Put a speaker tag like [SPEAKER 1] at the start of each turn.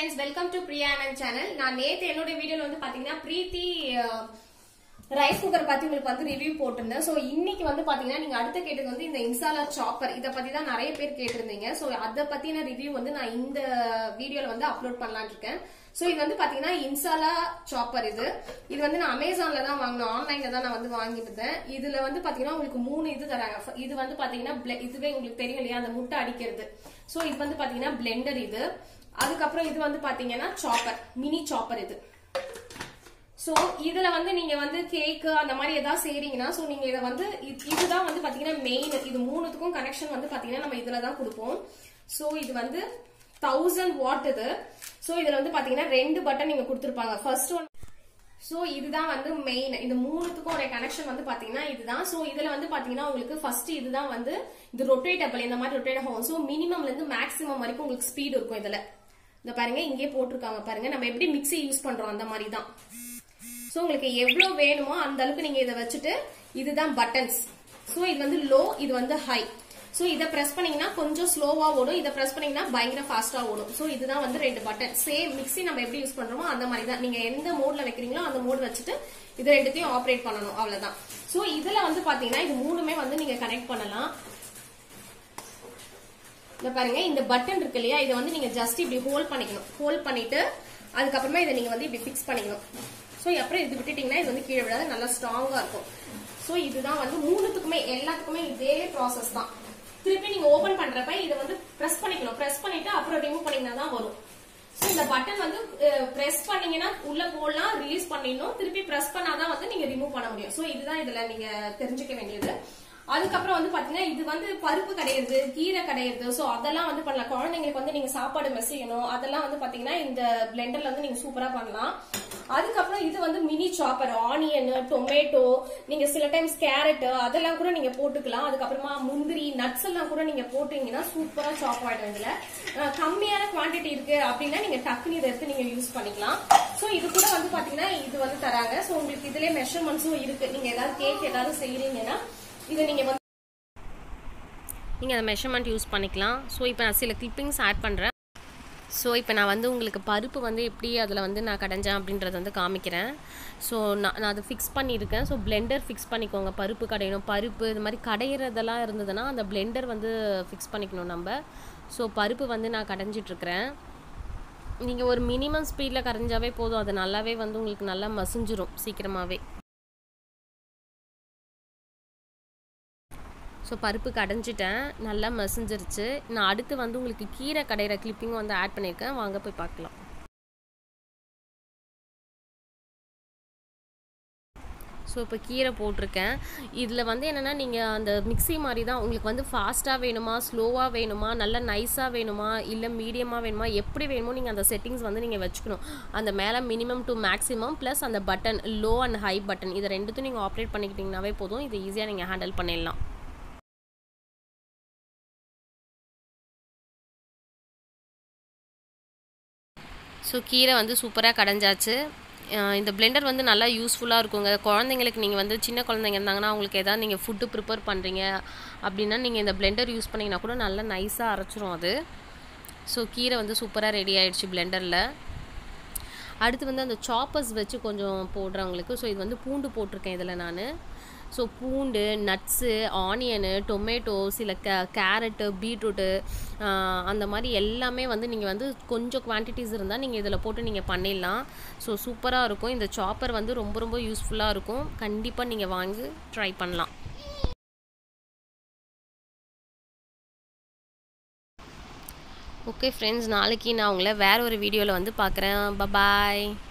[SPEAKER 1] friends welcome to Priya Anand channel நான் நேத்து என்னோட வீடியோல வந்து பாத்தீங்கன்னா பிரீத்தி ரைஸ் குக்கர் பத்தி உங்களுக்கு வந்து ரிவ்யூ போட்டிருந்தேன் சோ இன்னைக்கு வந்து பாத்தீங்கன்னா நீங்க அடுத்த கேட்டது வந்து இந்த இன்சாலா சாப்பர் இத பத்தி தான் நிறைய பேர் கேட்டிருந்தீங்க சோ அத பத்தின ரிவ்யூ வந்து நான் இந்த வீடியோல வந்து அப்லோட் பண்ணலாம்னு இருக்கேன் சோ இது வந்து பாத்தீங்கன்னா இன்சாலா சாப்பர் இது இது வந்து நான் அமேசான்ல தான் வாங்கினேன் ஆன்லைன்ல தான் நான் வந்து வாங்கியிருந்தேன் இதுல வந்து பாத்தீங்கன்னா உங்களுக்கு மூணு இது தராங்க இது வந்து பாத்தீங்கன்னா ble- இதுவே உங்களுக்கு தெரியும் இல்லையா அந்த முட்டை அடிக்கிறது சோ இது வந்து பாத்தீங்கன்னா பிளெண்டர் இது அதுக்கப்புறம் இது வந்து பாத்தீங்கன்னா சாப்பர் மினி சாப்பர் இது சோ இதுல வந்து நீங்க வந்து கேக் அந்த மாதிரி ஏதாவது செய்றீங்கன்னா சோ நீங்க இத வந்து இது- இதுதான் வந்து பாத்தீங்கன்னா மெயின் இது மூணுத்துக்கும் கனெக்ஷன் வந்து பாத்தீங்கன்னா நம்ம இதுல தான் கொடுப்போம் சோ இது வந்து தௌசண்ட் வாட் இது சோ இதுல வந்து பாத்தீங்கன்னா ரெண்டு பட்டன் நீங்க கொடுத்துருப்பாங்க ஃபர்ஸ்ட் ஒன் சோ இதுதான் வந்து மெயின் இந்த மூணுத்துக்கும் ஒரு கனெக்ஷன் வந்து பாத்தீங்கன்னா இதுதான் சோ இதுல வந்து பாத்தீங்கன்னா உங்களுக்கு ஃபர்ஸ்ட் இதுதான் வந்து இது ரொட்டேட்டபிள் இந்த மாதிரி ரொட்டேட் ஆகும் சோ மினிமம்ல இருந்து மேக்ஸிமம் வரைக்கும் உங்களுக்கு ஸ்பீட் இருக்கும் இதுல இந்த பாருங்க இங்கே போட்டிருக்காங்க பாருங்க நம்ம எப்படி மிக்ஸி யூஸ் பண்றோம் அந்த மாதிரி தான் சோ உங்களுக்கு எவ்வளவு வேணுமோ அந்த அளவுக்கு நீங்க இதை வச்சுட்டு இதுதான் பட்டன்ஸ் சோ இது வந்து லோ இது வந்து ஹை சோ இத பிரஸ் பண்ணீங்கன்னா கொஞ்சம் ஸ்லோவா ஓடும் இத பிரஸ் பண்ணீங்கன்னா பயங்கர ஃபாஸ்டா ஓடும் சோ இதுதான் வந்து ரெண்டு பட்டன் சேம் மிக்ஸி நம்ம எப்படி யூஸ் பண்றோமோ அந்த மாதிரி தான் நீங்க எந்த மோட்ல வைக்கிறீங்களோ அந்த மோட் வச்சுட்டு இது ரெண்டுத்தையும் ஆப்ரேட் பண்ணணும் அவ்வளவுதான் சோ இதுல வந்து பாத்தீங்கன்னா இது மூணுமே வந்து நீங்க கனெக்ட் பண்ணலாம் இந்த பாருங்க இந்த பட்டன் இருக்கு இல்லையா இதை வந்து நீங்க ஜஸ்ட் இப்படி ஹோல்ட் பண்ணிக்கணும் ஹோல்ட் பண்ணிட்டு அதுக்கப்புறமா இதை நீங்க வந்து இப்படி ஃபிக்ஸ் பண்ணிக்கணும் சோ அப்புறம் இது விட்டுட்டீங்கன்னா இது வந்து கீழே விடாது நல்லா ஸ்ட்ராங்கா இருக்கும் சோ இதுதான் வந்து மூணுத்துக்குமே எல்லாத்துக்குமே இதே ப்ராசஸ் தான் திருப்பி நீங்க ஓபன் பண்றப்ப இதை வந்து பிரஸ் பண்ணிக்கணும் பிரஸ் பண்ணிட்டு அப்புறம் ரிமூவ் பண்ணீங்கன்னா தான் வரும் சோ இந்த பட்டன் வந்து பிரஸ் பண்ணீங்கன்னா உள்ள போடலாம் ரிலீஸ் பண்ணிடணும் திருப்பி பிரஸ் பண்ணாதான் வந்து நீங்க ரிமூவ் பண்ண முடியும் சோ இதுதான் இதுல நீங்க தெரிஞ்சுக்க வேண்டியது அதுக்கப்புறம் வந்து பாத்தீங்கன்னா இது வந்து பருப்பு கடையிறது கீரை கடையிறது சோ அதெல்லாம் வந்து பண்ணலாம் குழந்தைங்களுக்கு வந்து நீங்க சாப்பாடு மெசையணும் அதெல்லாம் வந்து பாத்தீங்கன்னா இந்த பிளெண்டர்ல வந்து நீங்க சூப்பரா பண்ணலாம் அதுக்கப்புறம் இது வந்து மினி சாப்பர் ஆனியன் டொமேட்டோ நீங்க சில டைம்ஸ் கேரட் அதெல்லாம் கூட நீங்க போட்டுக்கலாம் அதுக்கப்புறமா முந்திரி நட்ஸ் எல்லாம் கூட நீங்க போட்டீங்கன்னா சூப்பரா சாப் ஆயிடும் இதுல அஹ் கம்மியான குவாண்டிட்டி இருக்கு அப்படின்னா நீங்க டக்குனு இதை எடுத்து நீங்க யூஸ் பண்ணிக்கலாம் சோ இது கூட வந்து பாத்தீங்கன்னா இது வந்து தராங்க சோ உங்களுக்கு இதுலயே மெஷர்மெண்ட்ஸும் இருக்கு நீங்க ஏதாவது கேக் ஏதாவது செய்யறீங்கன்னா இதை நீங்க வந்து
[SPEAKER 2] நீங்கள் அந்த மெஷர்மெண்ட் யூஸ் பண்ணிக்கலாம் ஸோ இப்போ நான் சில கிளிப்பிங்ஸ் ஆட் பண்ணுறேன் ஸோ இப்போ நான் வந்து உங்களுக்கு பருப்பு வந்து எப்படி அதில் வந்து நான் கடைஞ்சேன் அப்படின்றத வந்து காமிக்கிறேன் ஸோ நான் நான் அதை ஃபிக்ஸ் பண்ணியிருக்கேன் ஸோ பிளெண்டர் ஃபிக்ஸ் பண்ணிக்கோங்க பருப்பு கடையணும் பருப்பு இது மாதிரி கடையிறதெல்லாம் இருந்ததுன்னா அந்த பிளெண்டர் வந்து ஃபிக்ஸ் பண்ணிக்கணும் நம்ம ஸோ பருப்பு வந்து நான் கடைஞ்சிட்ருக்கிறேன் நீங்கள் ஒரு மினிமம் ஸ்பீடில் கரைஞ்சாவே போதும் அது நல்லாவே வந்து உங்களுக்கு நல்லா மசிஞ்சிரும் சீக்கிரமாகவே ஸோ பருப்பு கடைஞ்சிட்டேன் நல்லா மசிஞ்சிருச்சு நான் அடுத்து வந்து உங்களுக்கு கீரை கடையிற கிளிப்பிங் வந்து ஆட் பண்ணியிருக்கேன் வாங்க போய் பார்க்கலாம் ஸோ இப்போ கீரை போட்டிருக்கேன் இதில் வந்து என்னென்னா நீங்கள் அந்த மிக்ஸி மாதிரி தான் உங்களுக்கு வந்து ஃபாஸ்ட்டாக வேணுமா ஸ்லோவாக வேணுமா நல்லா நைஸாக வேணுமா இல்லை மீடியமாக வேணுமா எப்படி வேணுமோ நீங்கள் அந்த செட்டிங்ஸ் வந்து நீங்கள் வச்சுக்கணும் அந்த மேலே மினிமம் டு மேக்ஸிமம் ப்ளஸ் அந்த button low and high button இதை ரெண்டுத்தையும் நீங்கள் ஆப்ரேட் பண்ணிக்கிட்டிங்கனாவே போதும் இது ஈஸியாக நீங்கள் ஹேண்டில் பண்ணிடலாம் ஸோ கீரை வந்து சூப்பராக கடைஞ்சாச்சு அஹ் இந்த பிளெண்டர் வந்து நல்லா யூஸ்ஃபுல்லாக இருக்குங்க குழந்தைங்களுக்கு நீங்கள் வந்து சின்ன குழந்தைங்க இருந்தாங்கன்னா அவங்களுக்கு ஏதாவது நீங்கள் ஃபுட்டு ப்ரிப்பேர் பண்ணுறீங்க அப்படின்னா நீங்கள் இந்த பிளெண்டர் யூஸ் பண்ணிங்கன்னா கூட நல்லா நைஸாக அரைச்சிரும் அது ஸோ கீரை வந்து சூப்பராக ரெடி ஆயிடுச்சு பிளெண்டரில் அடுத்து வந்து அந்த சாப்பர்ஸ் வச்சு கொஞ்சம் போடுறவங்களுக்கு ஸோ இது வந்து பூண்டு போட்டிருக்கேன் இதில் நான் ஸோ பூண்டு நட்ஸு ஆனியனு டொமேட்டோ சில கே கேரட்டு பீட்ரூட்டு அந்த மாதிரி எல்லாமே வந்து நீங்கள் வந்து கொஞ்சம் குவான்டிட்டிஸ் இருந்தால் நீங்கள் இதில் போட்டு நீங்கள் பண்ணிடலாம் ஸோ சூப்பராக இருக்கும் இந்த சாப்பர் வந்து ரொம்ப ரொம்ப யூஸ்ஃபுல்லாக இருக்கும் கண்டிப்பாக நீங்கள் வாங்கி ட்ரை பண்ணலாம் ஓகே ஃப்ரெண்ட்ஸ் நாளைக்கு நான் உங்களை வேற ஒரு வீடியோவில் வந்து பார்க்குறேன் பபாய்